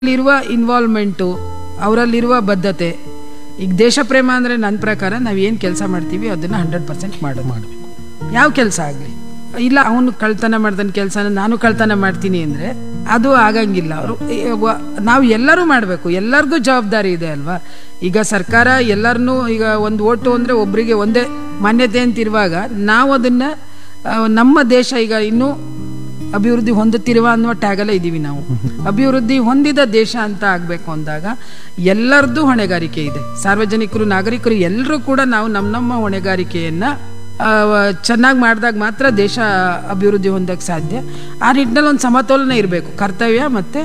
ಇರುವ ಇನ್ವಾಲ್ವ್ಮೆಂಟು ಅವರಲ್ಲಿರುವ ಬದ್ಧತೆ ಈಗ ದೇಶ ಪ್ರೇಮ ಅಂದರೆ ನನ್ನ ಪ್ರಕಾರ ನಾವು ಏನು ಕೆಲಸ ಮಾಡ್ತೀವಿ ಅದನ್ನು ಹಂಡ್ರೆಡ್ ಪರ್ಸೆಂಟ್ ಮಾಡೋದು ಮಾಡಬೇಕು ಯಾವ ಕೆಲಸ ಆಗಲಿ ಇಲ್ಲ ಅವನು ಕಳ್ತನ ಮಾಡ್ತಾನೆ ಕೆಲಸನ ನಾನು ಕಳ್ತನ ಮಾಡ್ತೀನಿ ಅಂದರೆ ಅದು ಆಗಂಗಿಲ್ಲ ಅವರು ನಾವು ಎಲ್ಲರೂ ಮಾಡಬೇಕು ಎಲ್ಲರಿಗೂ ಜವಾಬ್ದಾರಿ ಇದೆ ಅಲ್ವಾ ಈಗ ಸರ್ಕಾರ ಎಲ್ಲರನ್ನೂ ಈಗ ಒಂದು ಓಟು ಅಂದರೆ ಒಬ್ಬರಿಗೆ ಒಂದೇ ಮಾನ್ಯತೆ ಅಂತಿರುವಾಗ ನಾವು ಅದನ್ನು ನಮ್ಮ ದೇಶ ಈಗ ಇನ್ನೂ ಅಭಿವೃದ್ಧಿ ಹೊಂದುತ್ತಿರುವ ಅನ್ನುವ ಟ್ಯಾಗಲ್ಲೇ ಇದ್ದೀವಿ ನಾವು ಅಭಿವೃದ್ಧಿ ಹೊಂದಿದ ದೇಶ ಅಂತ ಆಗಬೇಕು ಅಂದಾಗ ಎಲ್ಲರದ್ದು ಹೊಣೆಗಾರಿಕೆ ಇದೆ ಸಾರ್ವಜನಿಕರು ನಾಗರಿಕರು ಎಲ್ಲರೂ ಕೂಡ ನಾವು ನಮ್ಮ ನಮ್ಮ ಹೊಣೆಗಾರಿಕೆಯನ್ನು ಚೆನ್ನಾಗಿ ಮಾಡಿದಾಗ ಮಾತ್ರ ದೇಶ ಅಭಿವೃದ್ಧಿ ಹೊಂದಕ್ಕೆ ಸಾಧ್ಯ ಆ ನಿಟ್ಟಿನಲ್ಲಿ ಒಂದು ಸಮತೋಲನ ಇರಬೇಕು ಕರ್ತವ್ಯ ಮತ್ತು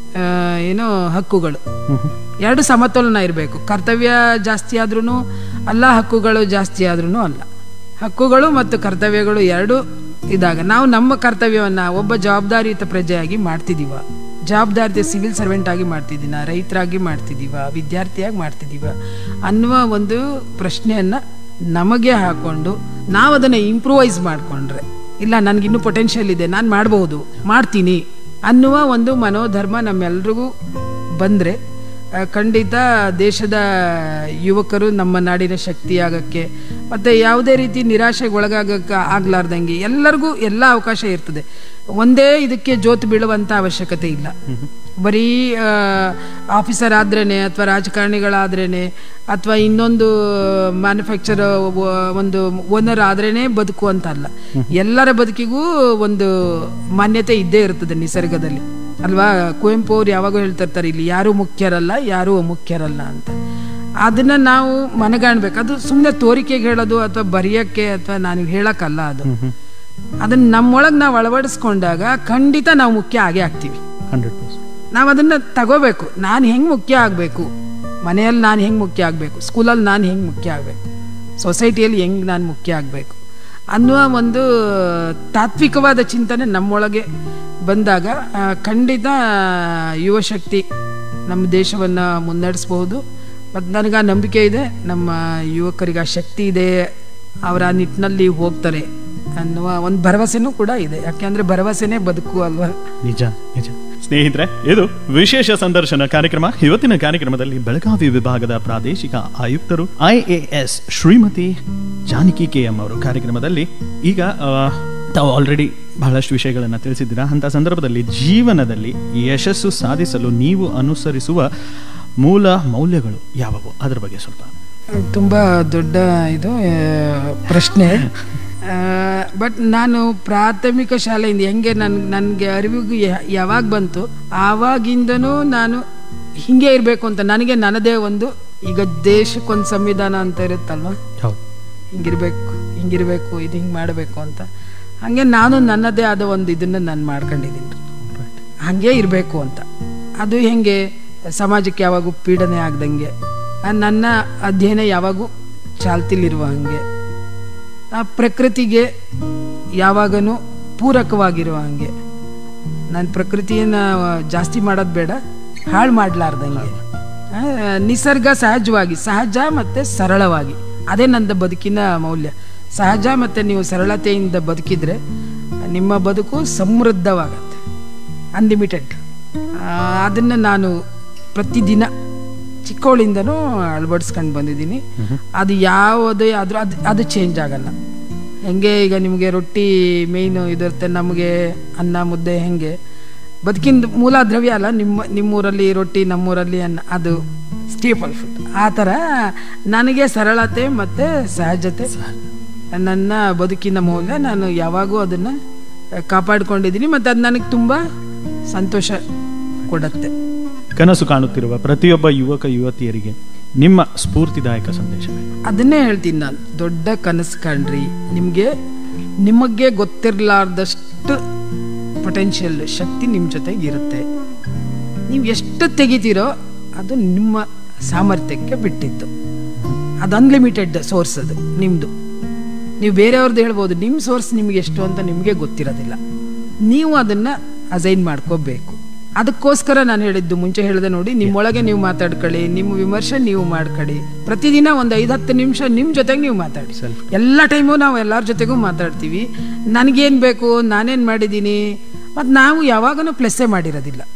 ಏನು ಹಕ್ಕುಗಳು ಎರಡು ಸಮತೋಲನ ಇರಬೇಕು ಕರ್ತವ್ಯ ಜಾಸ್ತಿ ಆದ್ರೂ ಅಲ್ಲ ಹಕ್ಕುಗಳು ಜಾಸ್ತಿ ಆದ್ರೂ ಅಲ್ಲ ಹಕ್ಕುಗಳು ಮತ್ತು ಕರ್ತವ್ಯಗಳು ಎರಡು ಇದಾಗ ನಾವು ನಮ್ಮ ಕರ್ತವ್ಯವನ್ನು ಒಬ್ಬ ಜವಾಬ್ದಾರಿಯುತ ಪ್ರಜೆಯಾಗಿ ಮಾಡ್ತಿದ್ದೀವ ಜವಾಬ್ದಾರಿತ ಸಿವಿಲ್ ಸರ್ವೆಂಟ್ ಆಗಿ ಮಾಡ್ತಿದ್ದೀನ ರೈತರಾಗಿ ಮಾಡ್ತಿದ್ದೀವ ವಿದ್ಯಾರ್ಥಿಯಾಗಿ ಮಾಡ್ತಿದ್ದೀವ ಅನ್ನುವ ಒಂದು ಪ್ರಶ್ನೆಯನ್ನು ನಮಗೆ ಹಾಕೊಂಡು ನಾವು ಅದನ್ನು ಇಂಪ್ರೂವೈಸ್ ಮಾಡಿಕೊಂಡ್ರೆ ಇಲ್ಲ ನನಗಿನ್ನೂ ಪೊಟೆನ್ಷಿಯಲ್ ಇದೆ ನಾನು ಮಾಡಬಹುದು ಮಾಡ್ತೀನಿ ಅನ್ನುವ ಒಂದು ಮನೋಧರ್ಮ ನಮ್ಮೆಲ್ರಿಗೂ ಬಂದರೆ ಖಂಡಿತ ದೇಶದ ಯುವಕರು ನಮ್ಮ ನಾಡಿನ ಶಕ್ತಿಯಾಗಕ್ಕೆ ಮತ್ತು ಯಾವುದೇ ರೀತಿ ನಿರಾಶೆಗೆ ಒಳಗಾಗಕ್ಕೆ ಆಗ್ಲಾರ್ದಂಗೆ ಎಲ್ಲರಿಗೂ ಎಲ್ಲ ಅವಕಾಶ ಇರ್ತದೆ ಒಂದೇ ಇದಕ್ಕೆ ಜೋತು ಬೀಳುವಂಥ ಅವಶ್ಯಕತೆ ಇಲ್ಲ ಬರೀ ಆಫೀಸರ್ ಆದ್ರೇ ಅಥವಾ ರಾಜಕಾರಣಿಗಳಾದ್ರೇ ಅಥವಾ ಇನ್ನೊಂದು ಮ್ಯಾನುಫ್ಯಾಕ್ಚರ್ ಒಂದು ಓನರ್ ಆದ್ರೇ ಬದುಕು ಅಂತ ಅಲ್ಲ ಎಲ್ಲರ ಬದುಕಿಗೂ ಒಂದು ಮಾನ್ಯತೆ ಇದ್ದೇ ಇರ್ತದೆ ನಿಸರ್ಗದಲ್ಲಿ ಅಲ್ವಾ ಕುವೆಂಪು ಅವ್ರು ಯಾವಾಗೂ ಹೇಳ್ತಿರ್ತಾರೆ ಇಲ್ಲಿ ಯಾರು ಮುಖ್ಯರಲ್ಲ ಯಾರು ಮುಖ್ಯರಲ್ಲ ಅಂತ ಅದನ್ನ ನಾವು ಮನಗಾಣ್ಬೇಕು ಅದು ಸುಮ್ಮನೆ ತೋರಿಕೆಗೆ ಹೇಳೋದು ಅಥವಾ ಬರೆಯೋಕ್ಕೆ ಅಥವಾ ನಾನು ಹೇಳಕ್ಕಲ್ಲ ಅದು ಅದನ್ನ ನಮ್ಮೊಳಗೆ ನಾವು ಅಳವಡಿಸ್ಕೊಂಡಾಗ ಖಂಡಿತ ನಾವು ಮುಖ್ಯ ಆಗೇ ಆಗ್ತೀವಿ ಹಂಡ್ರೆಡ್ ಪರ್ಸೆಂಟ್ ನಾವು ಅದನ್ನ ತಗೋಬೇಕು ನಾನು ಹೆಂಗೆ ಮುಖ್ಯ ಆಗಬೇಕು ಮನೆಯಲ್ಲಿ ನಾನು ಹೆಂಗೆ ಮುಖ್ಯ ಆಗಬೇಕು ಸ್ಕೂಲಲ್ಲಿ ನಾನು ಹೆಂಗೆ ಮುಖ್ಯ ಆಗಬೇಕು ಸೊಸೈಟಿಯಲ್ಲಿ ಹೆಂಗೆ ನಾನು ಮುಖ್ಯ ಆಗಬೇಕು ಅನ್ನುವ ಒಂದು ತಾತ್ವಿಕವಾದ ಚಿಂತನೆ ನಮ್ಮೊಳಗೆ ಬಂದಾಗ ಆ, ಖಂಡಿತ ಯುವಶಕ್ತಿ ನಮ್ಮ ದೇಶವನ್ನು ಮುನ್ನಡೆಸ್ಬಹುದು ಮತ್ತು ನನಗೆ ಆ ನಂಬಿಕೆ ಇದೆ ನಮ್ಮ ಯುವಕರಿಗೆ ಆ ಶಕ್ತಿ ಇದೆ ಅವರ ಆ ನಿಟ್ಟಿನಲ್ಲಿ ಹೋಗ್ತಾರೆ ಅನ್ನುವ ಒಂದು ಭರವಸೆನೂ ಕೂಡ ಇದೆ ಯಾಕೆಂದರೆ ಭರವಸೆನೇ ಬದುಕು ಅಲ್ವಾ ನಿಜ ನಿಜ ಸ್ನೇಹಿತರೆ ಇದು ವಿಶೇಷ ಸಂದರ್ಶನ ಕಾರ್ಯಕ್ರಮ ಇವತ್ತಿನ ಕಾರ್ಯಕ್ರಮದಲ್ಲಿ ಬೆಳಗಾವಿ ವಿಭಾಗದ ಪ್ರಾದೇಶಿಕ ಆಯುಕ್ತರು IAS Shrimati Janaki K M ಅವರು ಕಾರ್ಯಕ್ರಮದಲ್ಲಿ ಈಗ ಆ, ತಾವು ಆಲ್ರೆಡಿ ಬಹಳಷ್ಟು ವಿಷಯಗಳನ್ನು ತಿಳಿಸಿದ್ದೀರಾ ಅಂತ ಸಂದರ್ಭದಲ್ಲಿ ಜೀವನದಲ್ಲಿ ಯಶಸ್ಸು ಸಾಧಿಸಲು ನೀವು ಅನುಸರಿಸುವ ಮೂಲ ಮೌಲ್ಯಗಳು ಯಾವುವು ಅದರ ಬಗ್ಗೆ ಸ್ವಲ್ಪ ತುಂಬ ದೊಡ್ಡ ಇದು ಆ, ಪ್ರಶ್ನೆ ಬಟ್ ನಾನು ಪ್ರಾಥಮಿಕ ಶಾಲೆಯಿಂದ ಹೆಂಗೆ ನನ್ ನನಗೆ ಅರಿವಿಗೆ ಯ- ಯಾವಾಗ ಬಂತು ಆವಾಗಿಂದನೂ ನಾನು ಹಿಂಗೆ ಇರಬೇಕು ಅಂತ ನನಗೆ ನನ್ನದೇ ಒಂದು ಈಗ ದೇಶಕ್ಕೊಂದು ಸಂವಿಧಾನ ಅಂತ ಇರುತ್ತಲ್ವ ಹೌದು ಹಿಂಗಿರ್ಬೇಕು ಹಿಂಗಿರಬೇಕು ಇದು ಹಿಂಗೆ ಮಾಡಬೇಕು ಅಂತ ಹಾಗೆ ನಾನು ನನ್ನದೇ ಆದ ಒಂದು ಇದನ್ನು ನಾನು ಮಾಡ್ಕೊಂಡಿದ್ದೀನಿ ಹಾಗೆ ಇರಬೇಕು ಅಂತ ಅದು ಹೆಂಗೆ ಸಮಾಜಕ್ಕೆ ಯಾವಾಗೂ ಪೀಡನೆ ಆಗ್ದಂಗೆ ಆ ನನ್ನ ಅಧ್ಯಯನ ಯಾವಾಗೂ ಚಾಲ್ತಿಲಿರುವ ಹಾಗೆ ಆ ಪ್ರಕೃತಿಗೆ ಯಾವಾಗನೂ ಪೂರಕವಾಗಿರುವ ಹಾಗೆ ನಾನು ಪ್ರಕೃತಿಯನ್ನು ಜಾಸ್ತಿ ಮಾಡೋದು ಬೇಡ ಹಾಳು ಮಾಡಲಾರ್ದಂಗೆ ಆ, ನಿಸರ್ಗ ಸಹಜವಾಗಿ ಸಹಜ ಮತ್ತು ಸರಳವಾಗಿ ಅದೇ ನನ್ನ ಬದುಕಿನ ಮೌಲ್ಯ ಸಹಜ ಮತ್ತು ನೀವು ಸರಳತೆಯಿಂದ ಬದುಕಿದ್ರೆ ನಿಮ್ಮ ಬದುಕು ಸಮೃದ್ಧವಾಗತ್ತೆ ಅನ್ಲಿಮಿಟೆಡ್ ಅದನ್ನು ನಾನು ಪ್ರತಿದಿನ ಚಿಕ್ಕವಳಿಂದನೂ ಅಳವಡಿಸ್ಕೊಂಡು ಬಂದಿದ್ದೀನಿ ಅದು ಯಾವುದೇ ಆದರೂ ಅದು ಅದು ಚೇಂಜ್ ಆಗಲ್ಲ ಹೆಂಗೆ ಈಗ ನಿಮಗೆ ರೊಟ್ಟಿ ಮೇಯ್ನು ಇದಿರುತ್ತೆ ನಮಗೆ ಅನ್ನ ಮುದ್ದೆ ಹೆಂಗೆ ಬದುಕಿನ ಮೂಲ ದ್ರವ್ಯ ಅಲ್ಲ ನಿಮ್ಮ ನಿಮ್ಮೂರಲ್ಲಿ ರೊಟ್ಟಿ ನಮ್ಮೂರಲ್ಲಿ ಅನ್ನ ಅದು ಸ್ಟೇಪಲ್ ಫುಡ್ ಆ ಥರ ನನಗೆ ಸರಳತೆ ಮತ್ತು ಸಹಜತೆ ನನ್ನ ಬದುಕಿನ ಮೌಲ್ಯ ನಾನು ಯಾವಾಗೂ ಅದನ್ನು ಕಾಪಾಡ್ಕೊಂಡಿದ್ದೀನಿ ಮತ್ತು ಅದು ನನಗೆ ತುಂಬ ಸಂತೋಷ ಕೊಡುತ್ತೆ ಕನಸು ಕಾಣುತ್ತಿರುವ ಪ್ರತಿಯೊಬ್ಬ ಯುವಕ ಯುವತಿಯರಿಗೆ ನಿಮ್ಮ ಸ್ಫೂರ್ತಿದಾಯಕ ಸಂದೇಶ ಅದನ್ನೇ ಹೇಳ್ತೀನಿ ನಾನು ದೊಡ್ಡ ಕನಸು ಕಂಡ್ರಿ ನಿಮಗೆ ನಿಮಗೆ ಗೊತ್ತಿರಲಾರ್ದಷ್ಟು ಪೊಟೆನ್ಷಿಯಲ್ ಶಕ್ತಿ ನಿಮ್ಮ ಜೊತೆಗೆ ಇರುತ್ತೆ ನೀವು ಎಷ್ಟು ತೆಗಿತೀರೋ ಅದು ನಿಮ್ಮ ಸಾಮರ್ಥ್ಯಕ್ಕೆ ಬಿಟ್ಟಿತ್ತು ಅದು ಅನ್ಲಿಮಿಟೆಡ್ ಸೋರ್ಸ್ ಅದು ನಿಮ್ಮದು ನೀವು ಬೇರೆಯವ್ರದ್ದು ಹೇಳ್ಬೋದು ನಿಮ್ಮ ಸೋರ್ಸ್ ನಿಮ್ಗೆ ಎಷ್ಟು ಅಂತ ನಿಮಗೆ ಗೊತ್ತಿರೋದಿಲ್ಲ ನೀವು ಅದನ್ನು ಅಸೈನ್ ಮಾಡ್ಕೋಬೇಕು ಅದಕ್ಕೋಸ್ಕರ ನಾನು ಹೇಳಿದ್ದು ಮುಂಚೆ ಹೇಳಿದೆ ನೋಡಿ ನಿಮ್ಮೊಳಗೆ ನೀವು ಮಾತಾಡ್ಕೊಳ್ಳಿ ನಿಮ್ಮ ವಿಮರ್ಶೆ ನೀವು ಮಾಡ್ಕೊಳ್ಳಿ ಪ್ರತಿದಿನ ಒಂದು ಐದು ಹತ್ತು ನಿಮಿಷ ನಿಮ್ಮ ಜೊತೆಗೆ ನೀವು ಮಾತಾಡಿ Self. ಎಲ್ಲ ಟೈಮು ನಾವು ಎಲ್ಲರ ಜೊತೆಗೂ ಮಾತಾಡ್ತೀವಿ ನನಗೇನು ಬೇಕು ನಾನೇನು ಮಾಡಿದ್ದೀನಿ ಮತ್ತು ನಾವು ಯಾವಾಗಲೂ ಪ್ಲಸ್ಸೇ ಮಾಡಿರೋದಿಲ್ಲ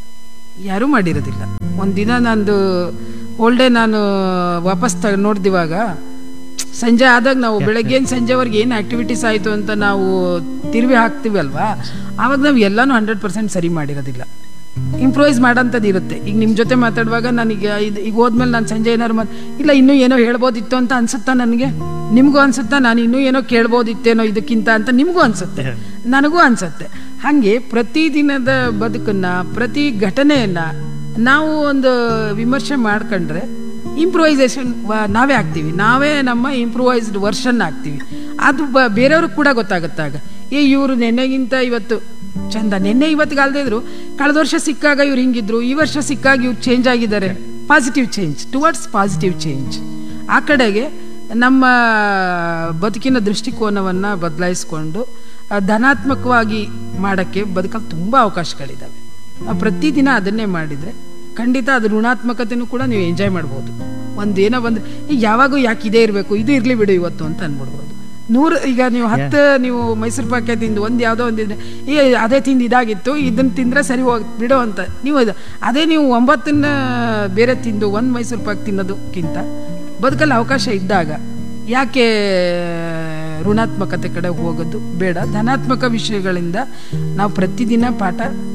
ಯಾರೂ ಮಾಡಿರೋದಿಲ್ಲ ಒಂದಿನ ನಂದು ಹೋಲ್ಡೇ ನಾನು ವಾಪಸ್ ತ ನೋಡ್ದಿವಾಗ ಸಂಜೆ ಆದಾಗ ನಾವು ಬೆಳಗ್ಗೆಯಿಂದ ಸಂಜೆವರೆಗೆ ಏನು ಆಕ್ಟಿವಿಟೀಸ್ ಆಯಿತು ಅಂತ ನಾವು ತಿರುವಿ ಹಾಕ್ತೀವಲ್ವಾ ಆವಾಗ ನಾವು ಎಲ್ಲನೂ ಹಂಡ್ರೆಡ್ ಪರ್ಸೆಂಟ್ ಸರಿ ಮಾಡಿರೋದಿಲ್ಲ ಇಂಪ್ರೂವೈಸ್ ಮಾಡೋಂಥದ್ದು ಇರುತ್ತೆ ಈಗ ನಿಮ್ಮ ಜೊತೆ ಮಾತಾಡುವಾಗ ನನಗೆ ಇದು ಈಗ ಹೋದ್ಮೇಲೆ ನಾನು ಸಂಜೆ ಏನಾದ್ರು ಮಾತು ಇಲ್ಲ ಇನ್ನೂ ಏನೋ ಹೇಳ್ಬೋದಿತ್ತು ಅಂತ ಅನ್ಸುತ್ತಾ ನನಗೆ ನಿಮಗೂ ಅನ್ಸುತ್ತಾ ನಾನು ಇನ್ನೂ ಏನೋ ಕೇಳ್ಬೋದಿತ್ತೇನೋ ಇದಕ್ಕಿಂತ ಅಂತ ನಿಮಗೂ ಅನ್ಸುತ್ತೆ ನನಗೂ ಅನ್ಸುತ್ತೆ ಹಾಗೆ ಪ್ರತಿದಿನದ ಬದುಕನ್ನ ಪ್ರತಿ ಘಟನೆಯನ್ನ ನಾವು ಒಂದು ವಿಮರ್ಶೆ ಮಾಡ್ಕೊಂಡ್ರೆ ಇಂಪ್ರೂವೈಸೇಷನ್ ನಾವೇ ಆಗ್ತೀವಿ ನಾವೇ ನಮ್ಮ ಇಂಪ್ರೂವೈಸ್ಡ್ ವರ್ಷನ್ ಆಗ್ತೀವಿ ಅದು ಬ ಬೇರೆಯವ್ರಿಗೆ ಕೂಡ ಗೊತ್ತಾಗುತ್ತಾಗ ಏ ಇವರು ನೆನ್ನೆಗಿಂತ ಇವತ್ತು ಚಂದ ನಿನ್ನೆ ಇವತ್ತಿಗಾಲ್ದೇ ಇದ್ರು ಕಳೆದ ವರ್ಷ ಸಿಕ್ಕಾಗ ಇವ್ರು ಹಿಂಗಿದ್ರು ಈ ವರ್ಷ ಸಿಕ್ಕಾಗ ಇವ್ರು ಚೇಂಜ್ ಆಗಿದ್ದಾರೆ positive change towards positive change ಆ ಕಡೆಗೆ ನಮ್ಮ ಬದುಕಿನ ದೃಷ್ಟಿಕೋನವನ್ನು ಬದಲಾಯಿಸ್ಕೊಂಡು ಆ, ಧನಾತ್ಮಕವಾಗಿ ಮಾಡೋಕ್ಕೆ ಬದುಕಲ್ಲಿ ತುಂಬ ಅವಕಾಶಗಳಿದ್ದಾವೆ ನಾವು ಪ್ರತಿದಿನ ಅದನ್ನೇ ಮಾಡಿದರೆ ಖಂಡಿತ ಅದು ಋಣಾತ್ಮಕತೆನೂ ಕೂಡ ನೀವು ಎಂಜಾಯ್ ಮಾಡ್ಬೋದು ಒಂದು ಏನೋ ಬಂದರೆ ಈಗ ಯಾವಾಗೂ ಯಾಕೆ ಇದೇ ಇರಬೇಕು ಇದು ಇರಲಿ ಬಿಡು ಇವತ್ತು ಅಂತ ಅಂದ್ಬಿಡ್ಬೋದು ನೂರು ಈಗ ನೀವು ಹತ್ತು ನೀವು ಮೈಸೂರು ಪಾಕೆ ತಿಂದು ಒಂದು ಯಾವುದೋ ಒಂದಿದ್ರೆ ಈ ಅದೇ ತಿಂದು ಇದಾಗಿತ್ತು ಇದನ್ನು ತಿಂದರೆ ಸರಿ ಹೋಗಿ ಬಿಡು ಅಂತ ನೀವು ಇದು ಅದೇ ನೀವು ಒಂಬತ್ತನ್ನ ಬೇರೆ ತಿಂದು ಒಂದು ಮೈಸೂರು ಪಾಕ್ ತಿನ್ನೋದಕ್ಕಿಂತ ಬದುಕಲ್ಲಿ ಅವಕಾಶ ಇದ್ದಾಗ ಯಾಕೆ ಋಣಾತ್ಮಕತೆ ಕಡೆ ಹೋಗೋದು ಬೇಡ ಧನಾತ್ಮಕ ವಿಷಯಗಳಿಂದ ನಾವು ಪ್ರತಿದಿನ ಪಾಠ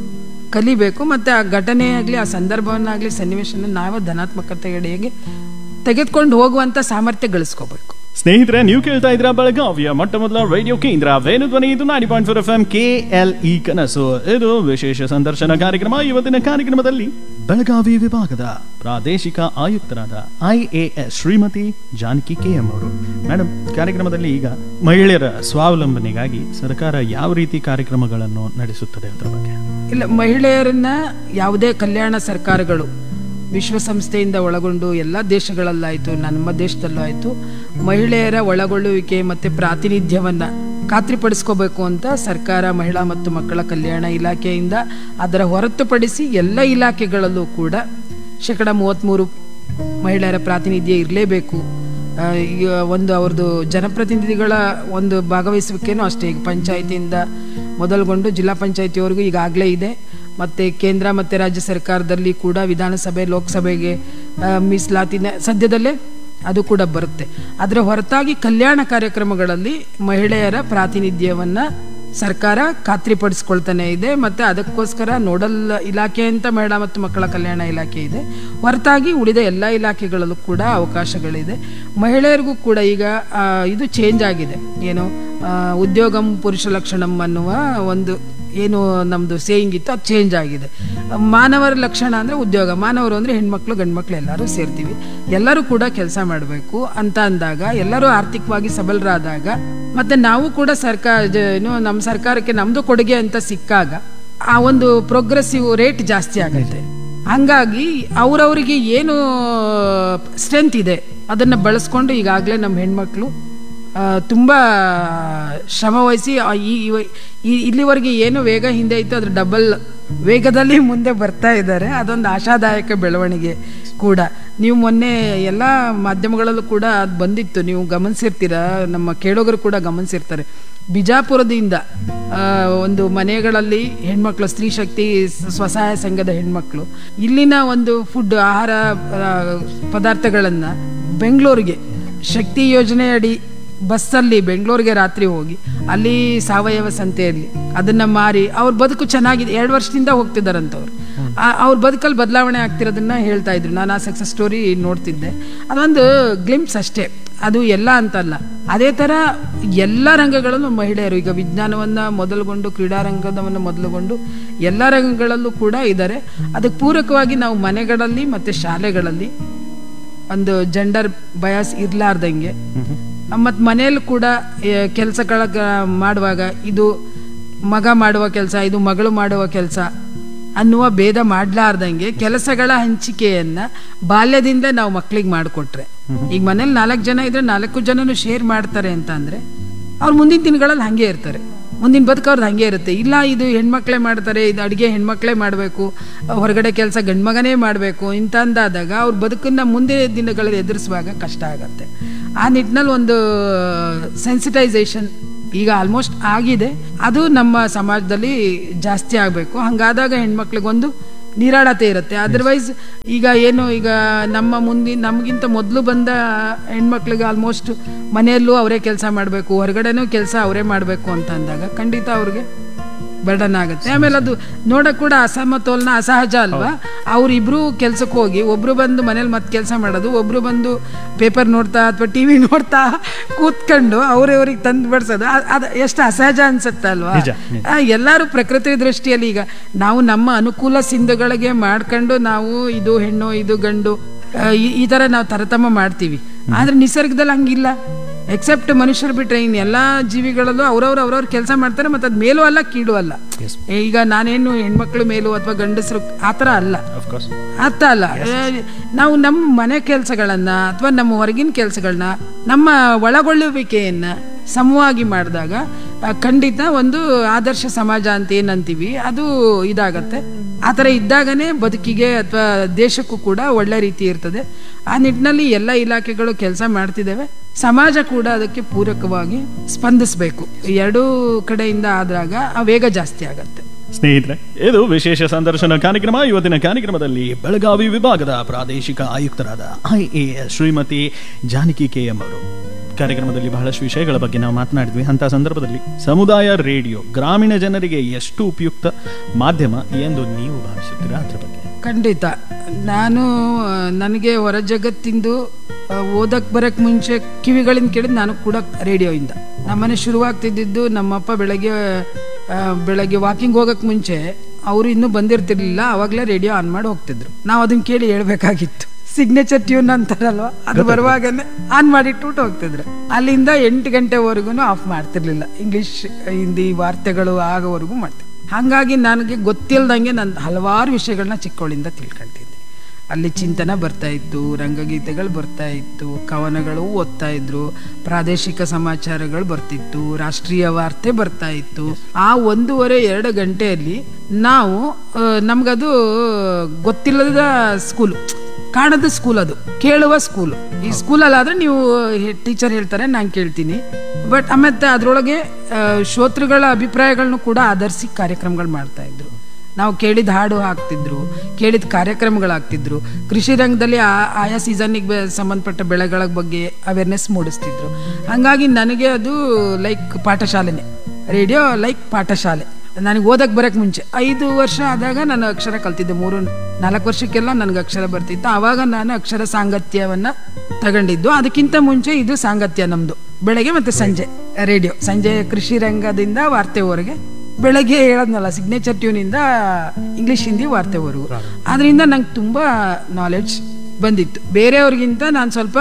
ಕಲಿಬೇಕು ಮತ್ತು ಆ ಘಟನೆ ಆಗಲಿ ಆ ಸಂದರ್ಭವನ್ನಾಗಲಿ ಸನ್ನಿವೇಶನ ನಾವು ಧನಾತ್ಮಕತೆಗಳಿಗೆ ತೆಗೆದುಕೊಂಡು ಹೋಗುವಂಥ ಸಾಮರ್ಥ್ಯ ಗಳಿಸ್ಕೋಬೇಕು ಸ್ನೇಹಿತರೆ ನೀವು ಕೇಳ್ತಾ ಇದ್ರ ಬೆಳಗಾವಿಯ ಮೊಟ್ಟ ಮೊದಲ ರೇಡಿಯೋ ಕೇಂದ್ರ ವೇಣು ಧ್ವನಿ ಇದು ನಾಡಿ point four F M K L E ಕನಸು ಇದು ವಿಶೇಷ ಸಂದರ್ಶನ ಕಾರ್ಯಕ್ರಮ ಇವತ್ತಿನ ಕಾರ್ಯಕ್ರಮದಲ್ಲಿ ಬೆಳಗಾವಿ ವಿಭಾಗದ ಪ್ರಾದೇಶಿಕ ಆಯುಕ್ತರಾದ I A S Shrimati Janaki K M ಅವರು ಮೇಡಮ್ ಕಾರ್ಯಕ್ರಮದಲ್ಲಿ ಈಗ ಮಹಿಳೆಯರ ಸ್ವಾವಲಂಬನೆಗಾಗಿ ಸರ್ಕಾರ ಯಾವ ರೀತಿ ಕಾರ್ಯಕ್ರಮಗಳನ್ನು ನಡೆಸುತ್ತದೆ ಅದರ ಬಗ್ಗೆ ಇಲ್ಲ ಮಹಿಳೆಯರನ್ನ ಯಾವುದೇ ಕಲ್ಯಾಣ ಸರ್ಕಾರಗಳು ವಿಶ್ವಸಂಸ್ಥೆಯಿಂದ ಒಳಗೊಂಡು ಎಲ್ಲ ದೇಶಗಳಲ್ಲಾಯಿತು ನಮ್ಮ ದೇಶದಲ್ಲೂ ಆಯಿತು ಮಹಿಳೆಯರ ಒಳಗೊಳ್ಳುವಿಕೆ ಮತ್ತು ಪ್ರಾತಿನಿಧ್ಯವನ್ನು ಖಾತ್ರಿಪಡಿಸ್ಕೋಬೇಕು ಅಂತ ಸರ್ಕಾರ ಮಹಿಳಾ ಮತ್ತು ಮಕ್ಕಳ ಕಲ್ಯಾಣ ಇಲಾಖೆಯಿಂದ ಅದರ ಹೊರತುಪಡಿಸಿ ಎಲ್ಲ ಇಲಾಖೆಗಳಲ್ಲೂ ಕೂಡ ಶೇಕಡ ಮೂವತ್ತ್ಮೂರು ಮಹಿಳೆಯರ ಪ್ರಾತಿನಿಧ್ಯ ಇರಲೇಬೇಕು ಆ, ಈಗ ಒಂದು ಅವ್ರದ್ದು ಜನಪ್ರತಿನಿಧಿಗಳ ಒಂದು ಭಾಗವಹಿಸುವಿಕೆನೂ ಅಷ್ಟೇ ಈಗ ಪಂಚಾಯತಿಯಿಂದ ಮೊದಲುಗೊಂಡು ಜಿಲ್ಲಾ ಪಂಚಾಯತಿವರೆಗೂ ಈಗಾಗಲೇ ಇದೆ ಮತ್ತು ಕೇಂದ್ರ ಮತ್ತು ರಾಜ್ಯ ಸರ್ಕಾರದಲ್ಲಿ ಕೂಡ ವಿಧಾನಸಭೆ ಲೋಕಸಭೆಗೆ ಆ, ಮೀಸಲಾತಿನ ಸದ್ಯದಲ್ಲೇ ಅದು ಕೂಡ ಬರುತ್ತೆ ಅದರ ಹೊರತಾಗಿ ಕಲ್ಯಾಣ ಕಾರ್ಯಕ್ರಮಗಳಲ್ಲಿ ಮಹಿಳೆಯರ ಪ್ರಾತಿನಿಧ್ಯವನ್ನು ಸರ್ಕಾರ ಖಾತ್ರಿಪಡಿಸ್ಕೊಳ್ತಾನೆ ಇದೆ ಮತ್ತು ಅದಕ್ಕೋಸ್ಕರ ನೋಡಲ್ ಇಲಾಖೆ ಅಂತ ಮಹಿಳಾ ಮತ್ತು ಮಕ್ಕಳ ಕಲ್ಯಾಣ ಇಲಾಖೆ ಇದೆ ಹೊರತಾಗಿ ಉಳಿದ ಎಲ್ಲ ಇಲಾಖೆಗಳಲ್ಲೂ ಕೂಡ ಅವಕಾಶಗಳಿದೆ ಮಹಿಳೆಯರಿಗೂ ಕೂಡ ಈಗ ಆ, ಇದು ಚೇಂಜ್ ಆಗಿದೆ ಏನು ಆ, ಉದ್ಯೋಗಂ ಪುರುಷ ಲಕ್ಷಣಂ ಅನ್ನುವ ಒಂದು ಏನು ನಮ್ಮದು ಸೇಯಿಂಗ್ ಇತ್ತು ಅದು ಚೇಂಜ್ ಆಗಿದೆ ಮಾನವರ ಲಕ್ಷಣ ಅಂದರೆ ಉದ್ಯೋಗ ಮಾನವರು ಅಂದರೆ ಹೆಣ್ಮಕ್ಳು ಗಂಡ್ಮಕ್ಳು ಎಲ್ಲರೂ ಸೇರ್ತೀವಿ ಎಲ್ಲರೂ ಕೂಡ ಕೆಲಸ ಮಾಡಬೇಕು ಅಂತ ಅಂದಾಗ ಎಲ್ಲರೂ ಆರ್ಥಿಕವಾಗಿ ಸಬಲರಾದಾಗ ಮತ್ತು ನಾವು ಕೂಡ ಸರ್ಕಾರ ಜ- ಏನು ನಮ್ಮ ಸರ್ಕಾರಕ್ಕೆ ನಮ್ಮದು ಕೊಡುಗೆ ಅಂತ ಸಿಕ್ಕಾಗ ಆ ಒಂದು ಪ್ರೋಗ್ರೆಸಿವ್ ರೇಟ್ ಜಾಸ್ತಿ ಆಗುತ್ತೆ ಹಂಗಾಗಿ ಅವ್ರವ್ರಿಗೆ ಏನು ಸ್ಟ್ರೆಂತ್ ಇದೆ ಅದನ್ನು ಬಳಸ್ಕೊಂಡು ಈಗಾಗಲೇ ನಮ್ಮ ಹೆಣ್ಮಕ್ಳು ಆ, ತುಂಬ ಶ್ರಮ ವಹಿಸಿ ಆ, ಈ ಇವ- ಈ- ಇಲ್ಲಿವರೆಗೆ ಏನು ವೇಗ ಹಿಂದೆ ಇತ್ತು ಅದ್ರ ಡಬಲ್ ವೇಗದಲ್ಲಿ ಮುಂದೆ ಬರ್ತಾ ಇದ್ದಾರೆ ಅದೊಂದು ಆಶಾದಾಯಕ ಬೆಳವಣಿಗೆ ಕೂಡ ನೀವು ಮೊನ್ನೆ ಎಲ್ಲ ಮಾಧ್ಯಮಗಳಲ್ಲೂ ಕೂಡ ಅದು ಬಂದಿತ್ತು ನೀವು ಗಮನಿಸಿರ್ತೀರ ನಮ್ಮ ಕೇಳೋಗರು ಕೂಡ ಗಮನಿಸಿರ್ತಾರೆ ಬಿಜಾಪುರದಿಂದ ಆ, ಒಂದು ಮನೆಗಳಲ್ಲಿ ಹೆಣ್ಮಕ್ಳು ಸ್ತ್ರೀ ಶಕ್ತಿ ಸ- ಸ್ವಸಹಾಯ ಸಂಘದ ಹೆಣ್ಮಕ್ಳು ಇಲ್ಲಿನ ಒಂದು ಫುಡ್ ಆಹಾರ ಆ, ಪದಾರ್ಥಗಳನ್ನು ಬೆಂಗಳೂರಿಗೆ ಶಕ್ತಿ ಯೋಜನೆ ಅಡಿ ಬಸ್ಸಲ್ಲಿ ಬೆಂಗಳೂರಿಗೆ ರಾತ್ರಿ ಹೋಗಿ ಅಲ್ಲಿ ಸಾವಯವ ಸಂತೆಯಲ್ಲಿ ಅದನ್ನ ಮಾರಿ ಅವ್ರ ಬದುಕು ಚೆನ್ನಾಗಿದೆ ಎರಡು ವರ್ಷದಿಂದ ಹೋಗ್ತಿದ್ದಾರಂತವ್ರು ಆ- ಅವ್ರ ಬದುಕಲ್ಲಿ ಬದಲಾವಣೆ ಆಗ್ತಿರೋದನ್ನ ಹೇಳ್ತಾ ಇದ್ರು ನಾನು ಆ ಸಕ್ಸಸ್ ಸ್ಟೋರಿ ನೋಡ್ತಿದ್ದೆ ಅದೊಂದು ಗ್ಲಿಮ್ಸ್ ಅಷ್ಟೇ ಅದು ಎಲ್ಲ ಅಂತಲ್ಲ ಅದೇ ಥರ ಎಲ್ಲ ರಂಗಗಳಲ್ಲೂ ಮಹಿಳೆಯರು ಈಗ ವಿಜ್ಞಾನವನ್ನ ಮೊದಲುಗೊಂಡು ಕ್ರೀಡಾರಂಗದವನ್ನು ಮೊದಲುಗೊಂಡು ಎಲ್ಲ ರಂಗಗಳಲ್ಲೂ ಕೂಡ ಇದ್ದಾರೆ ಅದಕ್ಕೆ ಪೂರಕವಾಗಿ ನಾವು ಮನೆಗಳಲ್ಲಿ ಮತ್ತು ಶಾಲೆಗಳಲ್ಲಿ ಒಂದು ಜೆಂಡರ್ ಬಯಾಸ್ ಇರಲಾರ್ದಂಗೆ ಮತ್ತು ಮನೆಯಲ್ಲೂ ಕೂಡ ಕೆಲಸಗಳ ಮಾಡುವಾಗ ಇದು ಮಗ ಮಾಡುವ ಕೆಲಸ ಇದು ಮಗಳು ಮಾಡುವ ಕೆಲಸ ಅನ್ನುವ ಭೇದ ಮಾಡಲಾರ್ದಂಗೆ ಕೆಲಸಗಳ ಹಂಚಿಕೆಯನ್ನ ಬಾಲ್ಯದಿಂದ ನಾವು ಮಕ್ಳಿಗೆ ಮಾಡಿಕೊಟ್ರೆ ಈಗ ಮನೇಲಿ ನಾಲ್ಕು ಜನ ಇದ್ರೆ ನಾಲ್ಕು ಜನನು ಶೇರ್ ಮಾಡ್ತಾರೆ ಅಂತ ಅಂದ್ರೆ ಅವ್ರು ಮುಂದಿನ ದಿನಗಳಲ್ಲಿ ಹಂಗೆ ಇರ್ತಾರೆ ಮುಂದಿನ ಬದುಕು ಅವ್ರದ್ದು ಹಂಗೆ ಇರುತ್ತೆ ಇಲ್ಲ ಇದು ಹೆಣ್ಮಕ್ಳೇ ಮಾಡ್ತಾರೆ ಇದು ಅಡುಗೆ ಹೆಣ್ಮಕ್ಳೇ ಮಾಡಬೇಕು ಹೊರಗಡೆ ಕೆಲಸ ಗಂಡ್ಮಗನೇ ಮಾಡಬೇಕು ಇಂಥ ಅಂದಾದಾಗ ಅವ್ರ ಬದುಕನ್ನ ಮುಂದೆ ದಿನಗಳಲ್ಲಿ ಎದುರಿಸುವಾಗ ಕಷ್ಟ ಆಗತ್ತೆ ಆ ನಿಟ್ಟಿನಲ್ಲಿ ಒಂದು ಸೆನ್ಸಿಟೈಸೇಷನ್ ಈಗ ಆಲ್ಮೋಸ್ಟ್ ಆಗಿದೆ ಅದು ನಮ್ಮ ಸಮಾಜದಲ್ಲಿ ಜಾಸ್ತಿ ಆಗಬೇಕು ಹಂಗಾದಾಗ ಹೆಣ್ಮಕ್ಳಿಗೊಂದು ನಿರಾಳತೆ ಇರುತ್ತೆ ಅದರ್ವೈಸ್ ಈಗ ಏನು ಈಗ ನಮ್ಮ ಮುಂದಿನ ನಮಗಿಂತ ಮೊದಲು ಬಂದ ಹೆಣ್ಮಕ್ಳಿಗೆ ಆಲ್ಮೋಸ್ಟ್ ಮನೆಯಲ್ಲೂ ಅವರೇ ಕೆಲಸ ಮಾಡಬೇಕು ಹೊರಗಡೆನೂ ಕೆಲಸ ಅವರೇ ಮಾಡಬೇಕು ಅಂತ ಅಂದಾಗ ಖಂಡಿತ ಅವ್ರಿಗೆ ಬರ್ಡನ್ ಆಗುತ್ತೆ ಆಮೇಲೆ ಅದು ನೋಡಕ್ ಕೂಡ ಅಸಮತೋಲನ ಅಸಹಜ ಅಲ್ವಾ ಅವ್ರಿಬ್ರು ಕೆಲ್ಸಕ್ಕೆ ಹೋಗಿ ಒಬ್ರು ಬಂದು ಮನೇಲಿ ಮತ್ತೆ ಕೆಲಸ ಮಾಡೋದು ಒಬ್ರು ಬಂದು ಪೇಪರ್ ನೋಡ್ತಾ ಅಥವಾ ಟಿ ವಿ ನೋಡ್ತಾ ಕೂತ್ಕೊಂಡು ಅವ್ರವ್ರಿಗೆ ತಂದು ಬಡ್ಸೋದು ಅ- ಅದು ಎಷ್ಟು ಅಸಹಜ ಅನ್ಸುತ್ತೆ ಅಲ್ವಾ ನಿಜ, ನಿಜ. ಆ, ಎಲ್ಲರೂ ಪ್ರಕೃತಿ ದೃಷ್ಟಿಯಲ್ಲಿ ಈಗ ನಾವು ನಮ್ಮ ಅನುಕೂಲ ಸಿಂಧುಗಳಿಗೆ ಮಾಡ್ಕೊಂಡು ನಾವು ಇದು ಹೆಣ್ಣು ಇದು ಗಂಡು ಆ, ಈ- ಈ ತರ ನಾವು ತಾರತಮ್ಯ ಮಾಡ್ತೀವಿ ಆದ್ರೆ ನಿಸರ್ಗದಲ್ಲಿ ಹಂಗಿಲ್ಲ ಎಕ್ಸೆಪ್ಟ್ ಮನುಷ್ಯರು ಬಿಟ್ರೆ ಇನ್ ಎಲ್ಲಾ ಜೀವಿಗಳಲ್ಲೂ ಅವ್ರವ್ರು ಅವ್ರವ್ರ ಕೆಲಸ ಮಾಡ್ತಾರೆ ಮತ್ತೆ ಅದ್ ಮೇಲೂ ಅಲ್ಲ ಕೀಳು ಅಲ್ಲ ಈಗ ನಾನೇನು ಹೆಣ್ಮಕ್ಳು ಮೇಲೂ ಅಥವಾ ಗಂಡಸರು ಆತರ ಅಲ್ಲ ಅಫ್ಕೋರ್ಸ್ ಅರ್ಥ ಅಲ್ಲ ಏ, ನಾವು ನಮ್ಮ ಮನೆ ಕೆಲಸಗಳನ್ನ ಅಥವಾ ನಮ್ಮ ಹೊರಗಿನ ಕೆಲಸಗಳನ್ನ ನಮ್ಮ ಒಳಗೊಳ್ಳುವಿಕೆಯನ್ನ ಸಮವಾಗಿ ಮಾಡಿದಾಗ ಆ, ಖಂಡಿತ ಒಂದು ಆದರ್ಶ ಸಮಾಜ ಅಂತ ಏನಂತೀವಿ ಅದು ಇದಾಗತ್ತೆ ಆ ಥರ ಇದ್ದಾಗನೇ ಬದುಕಿಗೆ ಅಥವಾ ದೇಶಕ್ಕೂ ಕೂಡ ಒಳ್ಳೆ ರೀತಿ ಇರ್ತದೆ ಆ ನಿಟ್ಟಿನಲ್ಲಿ ಎಲ್ಲ ಇಲಾಖೆಗಳು ಕೆಲಸ ಮಾಡ್ತಿದ್ದೇವೆ ಸಮಾಜ ಕೂಡ ಅದಕ್ಕೆ ಪೂರಕವಾಗಿ ಸ್ಪಂದಿಸಬೇಕು ಎರಡೂ ಕಡೆಯಿಂದ ಆದಾಗ ಆ ವೇಗ ಜಾಸ್ತಿ ಆಗತ್ತೆ ಸ್ನೇಹಿತರೆ ಇದು ವಿಶೇಷ ಸಂದರ್ಶನ ಕಾರ್ಯಕ್ರಮ ಇವತ್ತಿನ ಕಾರ್ಯಕ್ರಮದಲ್ಲಿ ಬೆಳಗಾವಿ ವಿಭಾಗದ ಪ್ರಾದೇಶಿಕ ಆಯುಕ್ತರಾದ I A S Shrimati Janaki K M ಅವರು ಕಾರ್ಯಕ್ರಮದಲ್ಲಿ ಬಹಳಷ್ಟು ವಿಷಯಗಳ ಬಗ್ಗೆ ನಾವು ಮಾತನಾಡಿದ್ವಿ ಅಂತ ಸಂದರ್ಭದಲ್ಲಿ ಸಮುದಾಯ ರೇಡಿಯೋ ಗ್ರಾಮೀಣ ಜನರಿಗೆ ಎಷ್ಟು ಉಪಯುಕ್ತ ಮಾಧ್ಯಮ ಎಂದು ನೀವು ಭಾವಿಸುತ್ತೀರಾ ಅದ್ರ ಬಗ್ಗೆ ಖಂಡಿತ ನಾನು ಆ, ನನಗೆ ಹೊರ ಜಗತ್ತಿಂದು ಆ, ಓದಕ್ ಬರಕ್ ಮುಂಚೆ ಕಿವಿಗಳಿಂದ ಕೇಳಿದ್ ನಾನು ಕೂಡ ರೇಡಿಯೋಯಿಂದ ನಮ್ಮನೆ ಶುರುವಾಗ್ತಿದ್ದು ನಮ್ಮಪ್ಪ ಬೆಳಗ್ಗೆ ಆ, ಬೆಳಗ್ಗೆ ವಾಕಿಂಗ್ ಹೋಗಕ್ ಮುಂಚೆ ಅವರು ಇನ್ನೂ ಬಂದಿರ್ತಿರ್ಲಿಲ್ಲ ಅವಾಗಲೇ ರೇಡಿಯೋ ಆನ್ ಮಾಡಿ ಹೋಗ್ತಿದ್ರು ನಾವು ಅದನ್ನ ಕೇಳಿ ಹೇಳ್ಬೇಕಾಗಿತ್ತು ಸಿಗ್ನೇಚರ್ ಟ್ಯೂನ್ ಅಂತಾರಲ್ವಾ ಅದು ಬರುವಾಗನೇ ಆನ್ ಮಾಡಿಟ್ಬಿಟ್ಟು ಹೋಗ್ತಿದ್ರು ಅಲ್ಲಿಂದ ಎಂಟು ಗಂಟೆವರೆಗೂ ಆಫ್ ಮಾಡ್ತಿರ್ಲಿಲ್ಲ ಇಂಗ್ಲಿಷ್ ಹಿಂದಿ ವಾರ್ತೆಗಳು ಆಗೋವರೆಗೂ ಮಾಡ್ತಿದ್ರು ಹಾಗಾಗಿ ನನಗೆ ಗೊತ್ತಿಲ್ದಂಗೆ ನಾನು ಹಲವಾರು ವಿಷಯಗಳನ್ನ ಚಿಕ್ಕವಳಿಂದ ತಿಳ್ಕೊಂತಿದ್ದೆ ಅಲ್ಲಿ ಚಿಂತನ ಬರ್ತಾ ಇತ್ತು ರಂಗಗೀತೆಗಳು ಬರ್ತಾ ಇತ್ತು ಕವನಗಳು ಓದ್ತಾ ಇದ್ರು ಪ್ರಾದೇಶಿಕ ಸಮಾಚಾರಗಳು ಬರ್ತಿತ್ತು ರಾಷ್ಟ್ರೀಯ ವಾರ್ತೆ ಬರ್ತಾ ಇತ್ತು ಆ ಒಂದೂವರೆ ಎರಡು ಗಂಟೆಯಲ್ಲಿ ನಾವು ಆ, ನಮ್ಗದು ಗೊತ್ತಿಲ್ಲದ ಸ್ಕೂಲು ಕಾಣದ ಸ್ಕೂಲ್ ಅದು ಕೇಳುವ ಸ್ಕೂಲ್ ಈ ಸ್ಕೂಲಲ್ಲಾದ್ರೆ ನೀವು ಟೀಚರ್ ಹೇಳ್ತಾರೆ ನಾನು ಕೇಳ್ತೀನಿ ಬಟ್ ಆಮೇಲೆ ಅದರೊಳಗೆ ಆ, ಶ್ರೋತೃಗಳ ಅಭಿಪ್ರಾಯಗಳನ್ನು ಕೂಡ ಆಧರಿಸಿ ಕಾರ್ಯಕ್ರಮಗಳು ಮಾಡ್ತಾ ಇದ್ರು ನಾವು ಕೇಳಿದ ಹಾಡು ಹಾಕ್ತಿದ್ರು ಕೇಳಿದ ಕಾರ್ಯಕ್ರಮಗಳಾಗ್ತಿದ್ರು ಕೃಷಿ ರಂಗದಲ್ಲಿ ಆ- ಆಯಾ ಸೀಸನ್ನಿಗೆ ಸಂಬಂಧಪಟ್ಟ ಬೆಳೆಗಳ ಬಗ್ಗೆ ಅವೇರ್ನೆಸ್ ಮೂಡಿಸ್ತಿದ್ರು ಹಾಗಾಗಿ ನನಗೆ ಅದು ಲೈಕ್ ಪಾಠಶಾಲೆನೇ ರೇಡಿಯೋ ಲೈಕ್ ಪಾಠಶಾಲೆ ನನಗೆ ಓದಕ್ ಬರಕ್ ಮುಂಚೆ ಐದು ವರ್ಷ ಆದಾಗ ನಾನು ಅಕ್ಷರ ಕಲ್ತಿದ್ದೆ ಮೂರು ನಾಲ್ಕು ವರ್ಷಕ್ಕೆಲ್ಲ ನನಗೆ ಅಕ್ಷರ ಬರ್ತಿತ್ತು ಆವಾಗ ನಾನು ಅಕ್ಷರ ಸಾಂಗತ್ಯವನ್ನ ತಗೊಂಡಿದ್ದು ಅದಕ್ಕಿಂತ ಮುಂಚೆ ಇದು ಸಾಂಗತ್ಯ ನಮ್ದು ಬೆಳಗ್ಗೆ ಮತ್ತೆ ಸಂಜೆ ರೇಡಿಯೋ ಸಂಜೆ ಕೃಷಿ ರಂಗದಿಂದ ವಾರ್ತೆವರೆಗೆ ಬೆಳಗ್ಗೆ ಹೇಳದ್ನಲ್ಲ ಸಿಗ್ನೇಚರ್ ಟ್ಯೂನಿಂದ ಇಂಗ್ಲಿಷ್ ಹಿಂದಿ ವಾರ್ತೆವರೆಗೂ ಅದರಿಂದ ನಂಗೆ ತುಂಬ ನಾಲೆಡ್ಜ್ ಬಂದಿತ್ತು ಬೇರೆಯವ್ರಿಗಿಂತ ನಾನು ಸ್ವಲ್ಪ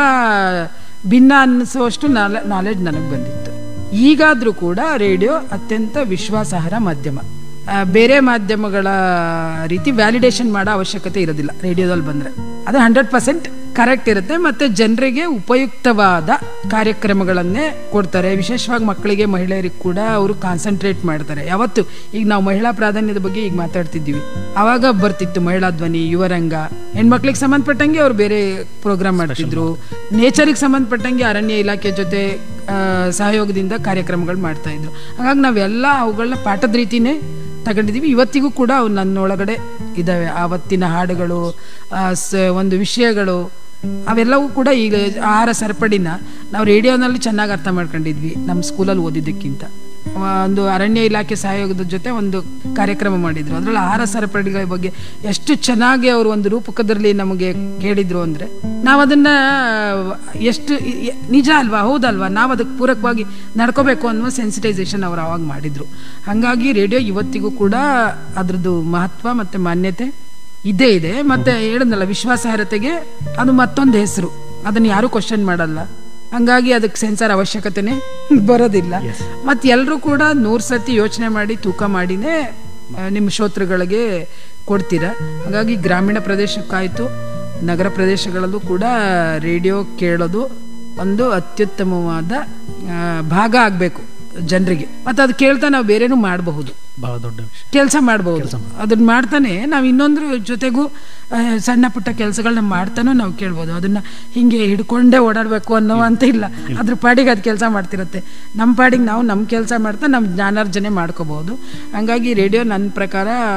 ಭಿನ್ನ ಅನ್ನಿಸುವಷ್ಟು ನಾಲೆಡ್ಜ್ ನನಗೆ ಬಂದಿತ್ತು ಈಗಾದರೂ ಕೂಡ ರೇಡಿಯೋ ಅತ್ಯಂತ ವಿಶ್ವಾಸಾರ್ಹ ಮಾಧ್ಯಮ ಆ, ಬೇರೆ ಮಾಧ್ಯಮಗಳ ರೀತಿ ವ್ಯಾಲಿಡೇಷನ್ ಮಾಡೋ ಅವಶ್ಯಕತೆ ಇರೋದಿಲ್ಲ ರೇಡಿಯೋದಲ್ಲಿ ಬಂದರೆ ಅದು ಹಂಡ್ರೆಡ್ ಪರ್ಸೆಂಟ್ ಕರೆಕ್ಟ್ ಇರುತ್ತೆ ಮತ್ತು ಜನರಿಗೆ ಉಪಯುಕ್ತವಾದ ಕಾರ್ಯಕ್ರಮಗಳನ್ನೇ ಕೊಡ್ತಾರೆ ವಿಶೇಷವಾಗಿ ಮಕ್ಕಳಿಗೆ ಮಹಿಳೆಯರಿಗೆ ಕೂಡ ಅವರು ಕಾನ್ಸಂಟ್ರೇಟ್ ಮಾಡ್ತಾರೆ ಯಾವತ್ತು ಈಗ ನಾವು ಮಹಿಳಾ ಪ್ರಾಧಾನ್ಯದ ಬಗ್ಗೆ ಈಗ ಮಾತಾಡ್ತಿದ್ದೀವಿ ಆವಾಗ ಬರ್ತಿತ್ತು ಮಹಿಳಾ ಧ್ವನಿ ಯುವರಂಗ ಹೆಣ್ಮಕ್ಳಿಗೆ ಸಂಬಂಧಪಟ್ಟಂಗೆ ಅವ್ರು ಬೇರೆ ಪ್ರೋಗ್ರಾಮ್ ಮಾಡ್ತಿದ್ರು ನೇಚರಿಗೆ ಸಂಬಂಧಪಟ್ಟಂಗೆ ಅರಣ್ಯ ಇಲಾಖೆ ಜೊತೆ ಆ, ಸಹಯೋಗದಿಂದ ಕಾರ್ಯಕ್ರಮಗಳು ಮಾಡ್ತಾ ಇದ್ರು ಹಾಗಾಗಿ ನಾವೆಲ್ಲ ಅವುಗಳನ್ನ ಪಾಠದ ರೀತಿನೇ ತಗೊಂಡಿದ್ದೀವಿ ಇವತ್ತಿಗೂ ಕೂಡ ಅವು ನನ್ನೊಳಗಡೆ ಇದ್ದಾವೆ ಆವತ್ತಿನ ಹಾಡುಗಳು ಆ, ಸ- ಒಂದು ವಿಷಯಗಳು ಅವೆಲ್ಲವೂ ಕೂಡ ಈಗ ಆಹಾರ ಸರಪಡಿನ ನಾವು ರೇಡಿಯೋನಲ್ಲಿ ಚೆನ್ನಾಗಿ ಅರ್ಥ ಮಾಡ್ಕೊಂಡಿದ್ವಿ ನಮ್ಮ ಸ್ಕೂಲಲ್ಲಿ ಓದಿದ್ದಕ್ಕಿಂತ ಒಂದು ಅರಣ್ಯ ಇಲಾಖೆ ಸಹಯೋಗದ ಜೊತೆ ಒಂದು ಕಾರ್ಯಕ್ರಮ ಮಾಡಿದ್ರು ಅದರಲ್ಲಿ ಆಹಾರ ಸರಪಳಿಗಳ ಬಗ್ಗೆ ಎಷ್ಟು ಚೆನ್ನಾಗಿ ಅವರು ಒಂದು ರೂಪಕದಲ್ಲಿ ನಮಗೆ ಕೇಳಿದ್ರು ಅಂದ್ರೆ ನಾವು ಅದನ್ನ ಎಷ್ಟು ಇ- ಇ- ನಿಜ ಅಲ್ವಾ ಹೌದಲ್ವಾ ನಾವು ಅದಕ್ಕೆ ಪೂರಕವಾಗಿ ನಡ್ಕೋಬೇಕು ಅನ್ನುವ ಸೆನ್ಸಿಟೈಸೇಷನ್ ಅವರು ಅವಾಗ ಮಾಡಿದ್ರು ಹಾಗಾಗಿ ರೇಡಿಯೋ ಇವತ್ತಿಗೂ ಕೂಡ ಅದ್ರದ್ದು ಮಹತ್ವ ಮತ್ತೆ ಮಾನ್ಯತೆ ಇದ್ದೇ ಇದೆ ಮತ್ತೆ ಹೇಳಿದ್ನಲ್ಲ ವಿಶ್ವಾಸಾರ್ಹತೆಗೆ ಅದು ಮತ್ತೊಂದು ಹೆಸರು ಅದನ್ನ ಯಾರು ಕ್ವಶನ್ ಮಾಡಲ್ಲ ಹಂಗಾಗಿ ಅದಕ್ಕೆ ಸೆನ್ಸರ್ ಅವಶ್ಯಕತೆನೇ ಬರೋದಿಲ್ಲ ಮತ್ತೆ ಎಲ್ಲರೂ ಕೂಡ ನೂರು ಸತಿ ಯೋಚನೆ ಮಾಡಿ ತೂಕ ಮಾಡಿನೇ ಆ, ನಿಮ್ಮ ಶ್ರೋತೃಗಳಿಗೆ ಕೊಡ್ತೀರಾ ಹಾಗಾಗಿ ಗ್ರಾಮೀಣ ಪ್ರದೇಶಕ್ಕಾಯ್ತು ನಗರ ಪ್ರದೇಶಗಳಲ್ಲೂ ಕೂಡ ರೇಡಿಯೋ ಕೇಳೋದು ಒಂದು ಅತ್ಯುತ್ತಮವಾದ ಆ, ಭಾಗ ಆಗಬೇಕು ಜನರಿಗೆ ಮತ್ತೆ ಅದು ಕೇಳ್ತಾ ನಾವು ಬೇರೆನೂ ಮಾಡಬಹುದು ಬಹಳ ದೊಡ್ಡ ವಿಷಯ ಕೆಲಸ ಮಾಡಬಹುದು ಅದನ್ನ ಮಾಡ್ತಾನೆ ನಾವು ಇನ್ನೊಂದ್ರ ಜೊತೆಗೂ ಆ, ಸಣ್ಣ ಪುಟ್ಟ ಕೆಲಸಗಳನ್ನ ಮಾಡ್ತಾನೂ ನಾವು ಕೇಳ್ಬೋದು ಅದನ್ನ ಹಿಂಗೆ ಹಿಡ್ಕೊಂಡೇ ಓಡಾಡಬೇಕು ಅನ್ನೋ ಅಂತ ಇಲ್ಲ ಅದ್ರ ಪಾಡಿಗೆ ಅದು ಕೆಲಸ ಮಾಡ್ತಿರತ್ತೆ ನಮ್ಮ ಪಾಡಿಗೆ ನಾವು ನಮ್ಮ ಕೆಲಸ ಮಾಡ್ತಾ ನಮ್ಮ ಜ್ಞಾನಾರ್ಜನೆ ಮಾಡ್ಕೋಬಹುದು ಹಂಗಾಗಿ ರೇಡಿಯೋ ನನ್ನ ಪ್ರಕಾರ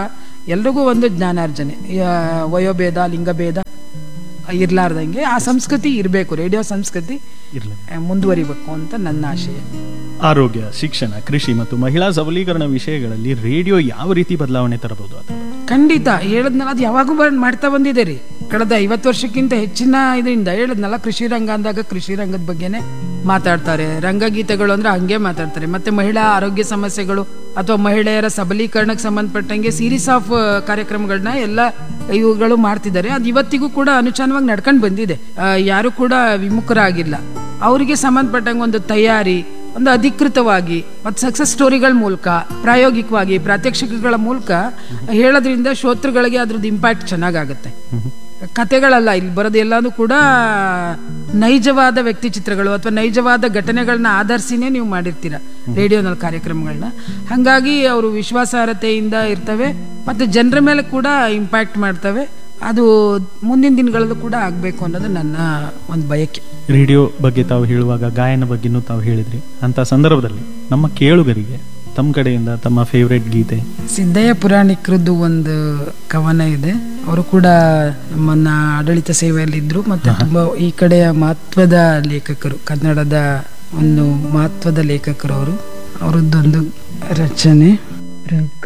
ಎಲ್ರಿಗೂ ಒಂದು ಜ್ಞಾನಾರ್ಜನೆ ಯಾ- ವಯೋಭೇದ ಲಿಂಗಭೇದ ಇರ್ಲಾರ್ದಂಗೆ ಆ ಸಂಸ್ಕೃತಿ ಇರಬೇಕು ರೇಡಿಯೋ ಸಂಸ್ಕೃತಿ ಇರಲಿ ಆ, ಮುಂದುವರಿಬೇಕು ಅಂತ ನನ್ನ ಆಶಯ ಆರೋಗ್ಯ ಶಿಕ್ಷಣ ಕೃಷಿ ಮತ್ತು ಮಹಿಳಾ ಸಬಲೀಕರಣ ವಿಷಯಗಳಲ್ಲಿ ರೇಡಿಯೋ ಯಾವ ರೀತಿ ಬದಲಾವಣೆ ತರಬಹುದು ಅಂತ ಖಂಡಿತ ಹೇಳದ್ನಲ್ಲ ಅದು ಯಾವಾಗೂ ಬ- ಮಾಡ್ತಾ ಬಂದಿದೆ ರೀ ಕಳೆದ ಐವತ್ತು ವರ್ಷಕ್ಕಿಂತ ಹೆಚ್ಚಿನ ಇದರಿಂದ ಹೇಳದ್ನಲ್ಲ ಕೃಷಿ ರಂಗ ಅಂದಾಗ ಕೃಷಿ ರಂಗದ ಬಗ್ಗೆನೇ ಮಾತಾಡ್ತಾರೆ ರಂಗಗೀತೆಗಳು ಅಂದ್ರೆ ಹಂಗೆ ಮಾತಾಡ್ತಾರೆ ಮತ್ತೆ ಮಹಿಳಾ ಆರೋಗ್ಯ ಸಮಸ್ಯೆಗಳು ಅಥವಾ ಮಹಿಳೆಯರ ಸಬಲೀಕರಣಕ್ಕೆ ಸಂಬಂಧಪಟ್ಟಂಗೆ ಸೀರೀಸ್ ಆಫ್ ಕಾರ್ಯಕ್ರಮಗಳನ್ನ ಎಲ್ಲ ಇವುಗಳು ಮಾಡ್ತಿದ್ದಾರೆ ಅದು ಇವತ್ತಿಗೂ ಕೂಡ ಅನುಚಾನವಾಗಿ ನಡ್ಕೊಂಡು ಬಂದಿದೆ ಆ, ಯಾರು ಕೂಡ ವಿಮುಖರಾಗಿಲ್ಲ ಅವರಿಗೆ ಸಂಬಂಧಪಟ್ಟಂಗೆ ಒಂದು ತಯಾರಿ ಒಂದು ಅಧಿಕೃತವಾಗಿ ಮತ್ತು ಸಕ್ಸಸ್ ಸ್ಟೋರಿಗಳ ಮೂಲಕ ಪ್ರಾಯೋಗಿಕವಾಗಿ ಪ್ರಾತ್ಯಕ್ಷಿಕೆಗಳ ಮೂಲಕ ಹೇಳೋದ್ರಿಂದ ಶ್ರೋತೃಗಳಿಗೆ ಅದ್ರದ್ದು ಇಂಪ್ಯಾಕ್ಟ್ ಚೆನ್ನಾಗಾಗುತ್ತೆ ಕತೆಗಳಲ್ಲ ಇಲ್ಲಿ ಬರೋದು ಎಲ್ಲಾನು ಕೂಡ ನೈಜವಾದ ವ್ಯಕ್ತಿ ಚಿತ್ರಗಳು ಅಥವಾ ನೈಜವಾದ ಘಟನೆಗಳನ್ನ ಆಧರಿಸಿನೇ ನೀವು ಮಾಡಿರ್ತೀರ ರೇಡಿಯೋನಲ್ಲಿ ಕಾರ್ಯಕ್ರಮಗಳನ್ನ ಹಾಗಾಗಿ ಅವರು ವಿಶ್ವಾಸಾರ್ಹತೆಯಿಂದ ಇರ್ತವೆ ಮತ್ತು ಜನರ ಮೇಲೆ ಕೂಡ ಇಂಪ್ಯಾಕ್ಟ್ ಮಾಡ್ತವೆ ಅದು ಮುಂದಿನ ದಿನಗಳಲ್ಲೂ ಕೂಡ ಆಗಬೇಕು ಅನ್ನೋದು ನನ್ನ ಒಂದು ಬಯಕೆ ರೇಡಿಯೋ ಬಗ್ಗೆ ತಾವು ಹೇಳುವಾಗ ಗಾಯನ ಬಗ್ಗೆನೂ ತಾವು ಹೇಳಿದ್ರಿ ಅಂತ ಸಂದರ್ಭದಲ್ಲಿ ನಮ್ಮ ಕೇಳುಗರಿಗೆ ತಮ್ಮ ಕಡೆಯಿಂದ ತಮ್ಮ ಫೇವ್ರೆಟ್ ಗೀತೆ ಸಿದ್ದಯ್ಯ ಪುರಾಣಿಕರದ್ದು ಒಂದು ಕವನ ಇದೆ ಅವರು ಕೂಡ ನಮ್ಮನ್ನ ಆಡಳಿತ ಸೇವೆಯಲ್ಲಿದ್ದರು ಮತ್ತು ತುಂಬ ಈ ಕಡೆಯ ಮಹತ್ವದ ಲೇಖಕರು ಕನ್ನಡದ ಒಂದು ಮಹತ್ವದ ಲೇಖಕರು ಅವರು ಅವರದ್ದೊಂದು ರಚನೆ ರಘು